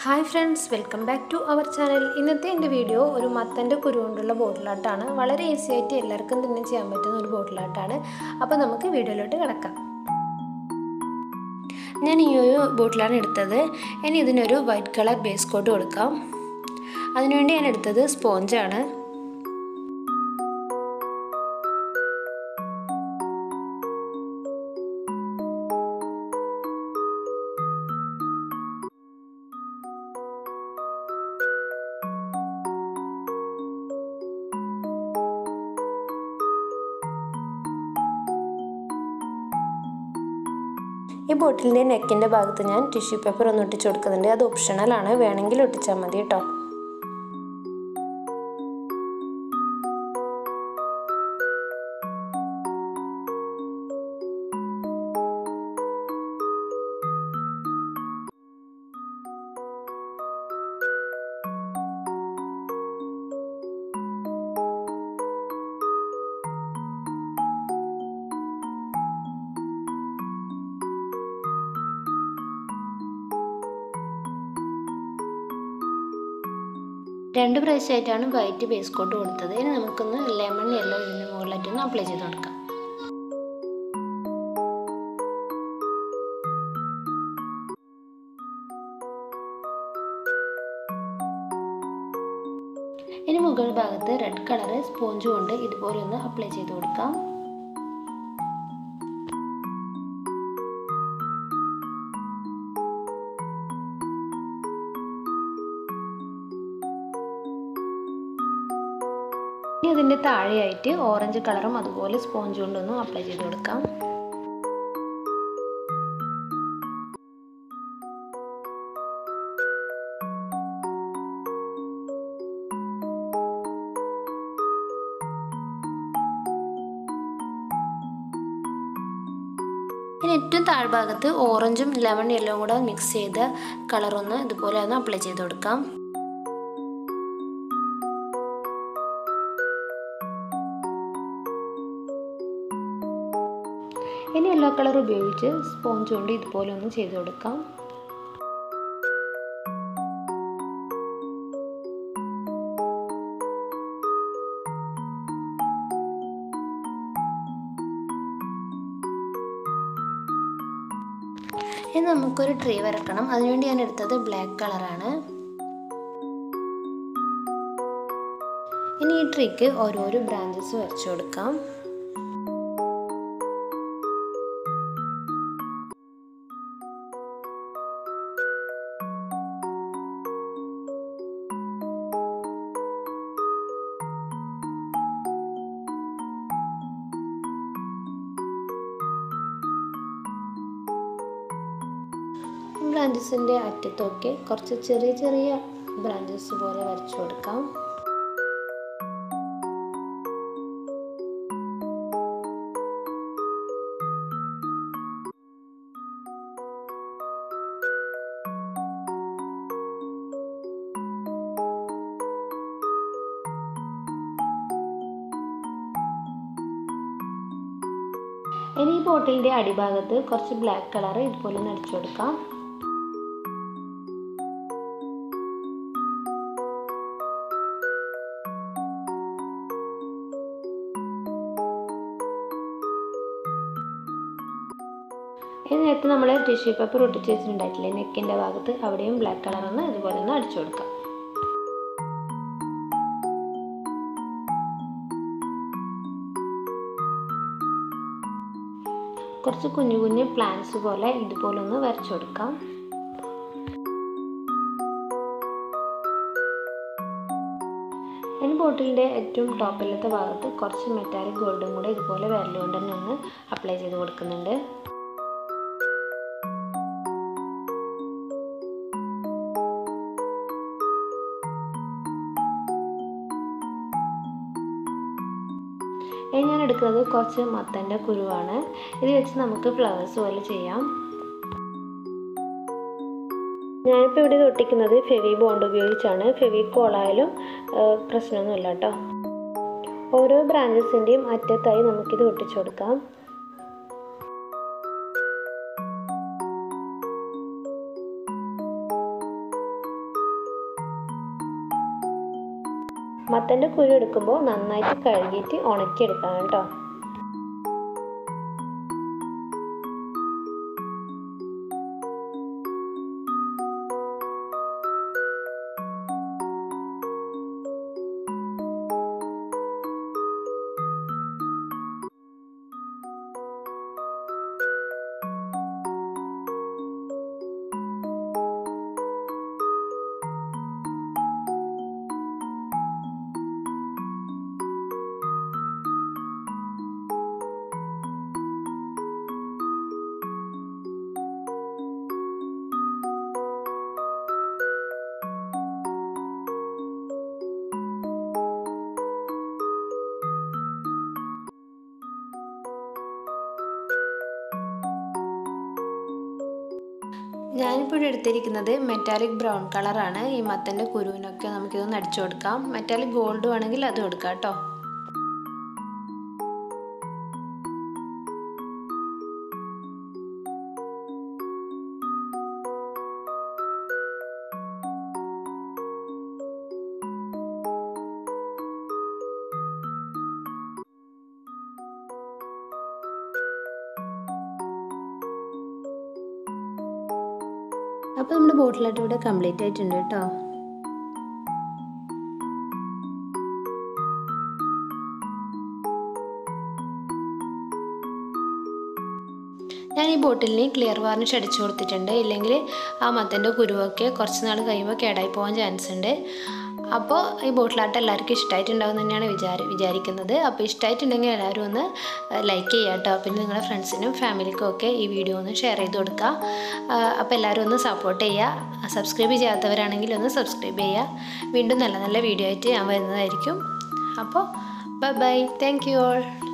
hi friends welcome back to our channel ഇന്നത്തെ എൻ്റെ video ഒരു മത്തൻ്റെ കുരു കൊണ്ടുള്ള ബോട്ടിലാട്ടാണ് വളരെ ഈസി ആയിട്ട് എല്ലാവർക്കും തന്നെ ചെയ്യാൻ പറ്റുന്ന ഒരു ബോട്ടിലാട്ടാണ് അപ്പോൾ നമുക്ക് വീഡിയോയിലോട്ട് കിടക്കാം ഞാൻ ഈ ഒരു ബോട്ടിലാണ് എടുത്തത് ഇനി ഇതിനൊരു വൈറ്റ് കളർ ബേസ് കോട്ട് കൊടുക്കാം അതിനുവേണ്ടി ഞാൻ എടുത്തത് സ്പോഞ്ചാണ് ഈ ബോട്ടിലിൻ്റെ നെക്കിൻ്റെ ഭാഗത്ത് ഞാൻ ടിഷ്യൂ പേപ്പർ ഒന്ന് ഒട്ടിച്ച് കൊടുക്കുന്നുണ്ട് അത് ഓപ്ഷണലാണ് വേണമെങ്കിൽ ഒട്ടിച്ചാൽ മതി കേട്ടോ രണ്ട് പ്രാവശ്യമായിട്ടാണ് വൈറ്റ് ബേസ് കോട്ട് കൊടുത്തത് ഇനി നമുക്കൊന്ന് ലെമൺ യെല്ലോ ഇതിന് മുകളിലായിട്ടൊന്ന് അപ്ലൈ ചെയ്ത് കൊടുക്കാം ഇനി മുകൾ ഭാഗത്ത് റെഡ് കളർ സ്പോഞ്ച് കൊണ്ട് ഇതുപോലെ ഒന്ന് അപ്ലൈ ചെയ്ത് കൊടുക്കാം ഇനി അതിൻ്റെ താഴെയായിട്ട് ഓറഞ്ച് കളറും അതുപോലെ സ്പോഞ്ച് കൊണ്ടൊന്നും അപ്ലൈ ചെയ്ത് കൊടുക്കാം ഇനി ഏറ്റവും താഴ്ഭാഗത്ത് ഓറഞ്ചും ലെമൺ യെല്ലോയും കൂടെ മിക്സ് ചെയ്ത കളറൊന്ന് ഇതുപോലെ ഒന്ന് അപ്ലൈ ചെയ്ത് കൊടുക്കാം ഇനി യെല്ലോ കളർ ഉപയോഗിച്ച് സ്പോഞ്ച് കൊണ്ട് ഇതുപോലെ ഒന്ന് ചെയ്ത് കൊടുക്കാം ഇനി നമുക്കൊരു ട്രീ വരക്കണം അതിനുവേണ്ടി ഞാൻ എടുത്തത് ബ്ലാക്ക് കളറാണ് ഇനി ഈ ട്രീക്ക് ഓരോരോ ബ്രാഞ്ചസ് വരച്ചു കൊടുക്കാം ബ്രാഞ്ചസിൻ്റെ അറ്റത്തൊക്കെ കുറച്ച് ചെറിയ ചെറിയ ബ്രാഞ്ചസ് പോലെ വരച്ചു കൊടുക്കാം ഇനി ഈ ബോട്ടിലിൻ്റെ അടിഭാഗത്ത് കുറച്ച് ബ്ലാക്ക് കളർ ഇതുപോലെ ഒന്ന് അടിച്ചു കൊടുക്കാം ഇനി നേരത്തെ നമ്മൾ ടിഷ്യൂ പേപ്പർ ഒട്ടിച്ച് വെച്ചിട്ടുണ്ടായിട്ടില്ലേ നെക്കിൻ്റെ ഭാഗത്ത് അവിടെയും ബ്ലാക്ക് കളർ ഒന്ന് ഇതുപോലെ ഒന്ന് അടിച്ചു കൊടുക്കാം കുറച്ച് കുഞ്ഞു കുഞ്ഞു പ്ലാന്റ്സ് പോലെ ഇതുപോലെ ഒന്ന് വരച്ചു കൊടുക്കാം ഇനി ബോട്ടിലിൻ്റെ ഏറ്റവും ടോപ്പിലത്തെ ഭാഗത്ത് കുറച്ച് മെറ്റാലിക് ഗോൾഡും കൂടെ ഇതുപോലെ വിരലുകൊണ്ട് തന്നെ ഒന്ന് അപ്ലൈ ചെയ്ത് കൊടുക്കുന്നുണ്ട് ഇനി ഞാൻ എടുക്കുന്നത് കുറച്ച് മത്തൻ്റെ കുരുവാണ് ഇത് വെച്ച് നമുക്ക് ഫ്ലവേഴ്സ് പോലെ ചെയ്യാം ഞാനിപ്പോൾ ഇവിടെ ഒട്ടിക്കുന്നത് ഫെവി ബോണ്ട് ഉപയോഗിച്ചാണ് ഫെവി കോളായാലും പ്രശ്നമൊന്നുമില്ല കേട്ടോ ഓരോ ബ്രാഞ്ചസിൻ്റെയും അറ്റത്തായി നമുക്കിത് ഒട്ടിച്ചു കൊടുക്കാം മത്തൻ്റെ കുരു എടുക്കുമ്പോൾ നന്നായിട്ട് കഴുകിയിട്ട് ഉണക്കിയെടുക്കണം കേട്ടോ ഞാനിപ്പോൾ ഇവിടെ എടുത്തിരിക്കുന്നത് മെറ്റാലിക് ബ്രൗൺ കളറാണ് ഈ മത്തൻ്റെ കുരുവിനൊക്കെ നമുക്കിതൊന്ന് അടിച്ചു കൊടുക്കാം മെറ്റാലിക് ഗോൾഡ് വേണമെങ്കിൽ അത് കൊടുക്കാം കേട്ടോ അപ്പോൾ നമ്മുടെ ബോട്ടിലായിട്ട് ഇവിടെ കംപ്ലീറ്റ് ആയിട്ടുണ്ട് കേട്ടോ ഞാൻ ഈ ബോട്ടിലിന് ക്ലിയർ വാർണിഷ് അടിച്ചു കൊടുത്തിട്ടുണ്ട് ഇല്ലെങ്കിൽ ആ മത്തൻ്റെ കുരുവൊക്കെ കുറച്ച് നാൾ കഴിയുമ്പോൾ കേടായി പോകാൻ ചാൻസ് ഉണ്ട് അപ്പോൾ ഈ ബോട്ടിലാട്ട് എല്ലാവർക്കും ഇഷ്ടമായിട്ടുണ്ടാവും തന്നെയാണ് വിചാരി വിചാരിക്കുന്നത് അപ്പോൾ ഇഷ്ടമായിട്ടുണ്ടെങ്കിൽ എല്ലാവരും ഒന്ന് ലൈക്ക് ചെയ്യുക കേട്ടോ പിന്നെ നിങ്ങളുടെ ഫ്രണ്ട്സിനും ഫാമിലിക്കും ഒക്കെ ഈ വീഡിയോ ഒന്ന് ഷെയർ ചെയ്ത് കൊടുക്കുക അപ്പോൾ എല്ലാവരും ഒന്ന് സപ്പോർട്ട് ചെയ്യുക സബ്സ്ക്രൈബ് ചെയ്യാത്തവരാണെങ്കിൽ ഒന്ന് സബ്സ്ക്രൈബ് ചെയ്യുക വീണ്ടും നല്ല നല്ല വീഡിയോ ആയിട്ട് ഞാൻ വരുന്നതായിരിക്കും അപ്പോൾ bye bye thank you all